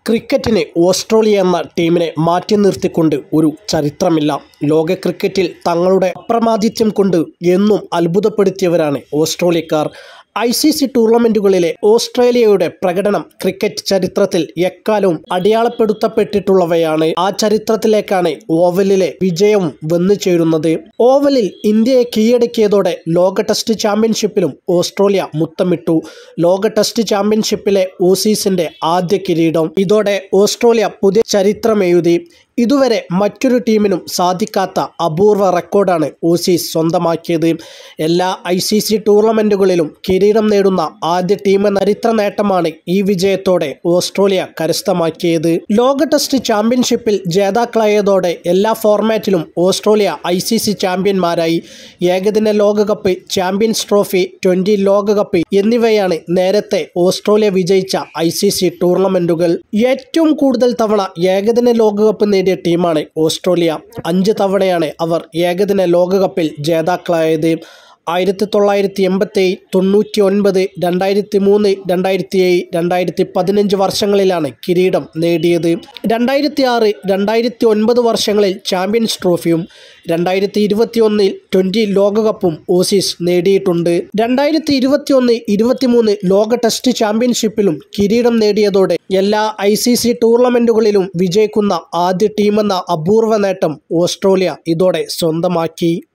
ക്രിക്കറ്റിന് ഓസ്ട്രേലിയ എന്ന ടീമിനെ മാറ്റി നിർത്തിക്കൊണ്ട് ഒരു ചരിത്രമില്ല ലോക ക്രിക്കറ്റിൽ തങ്ങളുടെ അപ്രമാദിത്യം കൊണ്ട് എന്നും അത്ഭുതപ്പെടുത്തിയവരാണ് ഓസ്ട്രേലിയക്കാർ ഐ സി സി ടൂർണമെൻറ്റുകളിലെ ഓസ്ട്രേലിയയുടെ പ്രകടനം ക്രിക്കറ്റ് ചരിത്രത്തിൽ എക്കാലവും അടയാളപ്പെടുത്തപ്പെട്ടിട്ടുള്ളവയാണ് ആ ചരിത്രത്തിലേക്കാണ് ഓവലിലെ വിജയവും വന്നു ചേരുന്നത് ഓവലിൽ ഇന്ത്യയെ കീഴടക്കിയതോടെ ലോക ടെസ്റ്റ് ചാമ്പ്യൻഷിപ്പിലും ഓസ്ട്രേലിയ മുത്തമിട്ടു ലോക ടെസ്റ്റ് ചാമ്പ്യൻഷിപ്പിലെ ഓസീസിന്റെ ആദ്യ കിരീടം ഇതോടെ ഓസ്ട്രേലിയ പുതിയ ചരിത്രമെഴുതി ഇതുവരെ മറ്റൊരു ടീമിനും സാധിക്കാത്ത അപൂർവ റെക്കോർഡാണ് ഓസീസ് സ്വന്തമാക്കിയത് എല്ലാ ഐ സി സി ടൂർണമെൻറ്റുകളിലും കിരീടം നേടുന്ന ആദ്യ ടീമെന്ന ചരിത്ര നേട്ടമാണ് ഈ വിജയത്തോടെ ഓസ്ട്രേലിയ കരസ്ഥമാക്കിയത് ലോക ടെസ്റ്റ് ചാമ്പ്യൻഷിപ്പിൽ ജേതാക്കളായതോടെ എല്ലാ ഫോർമാറ്റിലും ഓസ്ട്രേലിയ ഐ സി സി ചാമ്പ്യന്മാരായി ഏകദിന ലോകകപ്പ് ചാമ്പ്യൻസ് ട്രോഫി ട്വൻ്റി ലോകകപ്പ് എന്നിവയാണ് നേരത്തെ ഓസ്ട്രേലിയ വിജയിച്ച ഐ സി സി ടൂർണമെൻറ്റുകൾ ഏറ്റവും കൂടുതൽ തവണ ഏകദിന ലോകകപ്പ് നേടിയ ടീമാണ് ഓസ്ട്രേലിയ അഞ്ച് തവണയാണ് അവർ ഏകദിന ലോകകപ്പിൽ ജേതാക്കളായത് ആയിരത്തി തൊള്ളായിരത്തി എൺപത്തി തൊണ്ണൂറ്റി ഒൻപത് രണ്ടായിരത്തി മൂന്ന് രണ്ടായിരത്തി ഏഴ് രണ്ടായിരത്തി പതിനഞ്ച് വർഷങ്ങളിലാണ് കിരീടം നേടിയത് രണ്ടായിരത്തി ആറ് രണ്ടായിരത്തി ഒൻപത് വർഷങ്ങളിൽ ചാമ്പ്യൻസ് ട്രോഫിയും രണ്ടായിരത്തി ഇരുപത്തി ഒന്നിൽ ട്വൻ്റി ലോകകപ്പും ഓസീസ് നേടിയിട്ടുണ്ട് രണ്ടായിരത്തി ഇരുപത്തി ഒന്ന് ഇരുപത്തിമൂന്ന് ലോക ടെസ്റ്റ് ചാമ്പ്യൻഷിപ്പിലും കിരീടം നേടിയതോടെ എല്ലാ ഐ സി സി ടൂർണമെൻറ്റുകളിലും വിജയിക്കുന്ന ആദ്യ ടീമെന്ന അപൂർവ നേട്ടം ഓസ്ട്രേലിയ ഇതോടെ സ്വന്തമാക്കി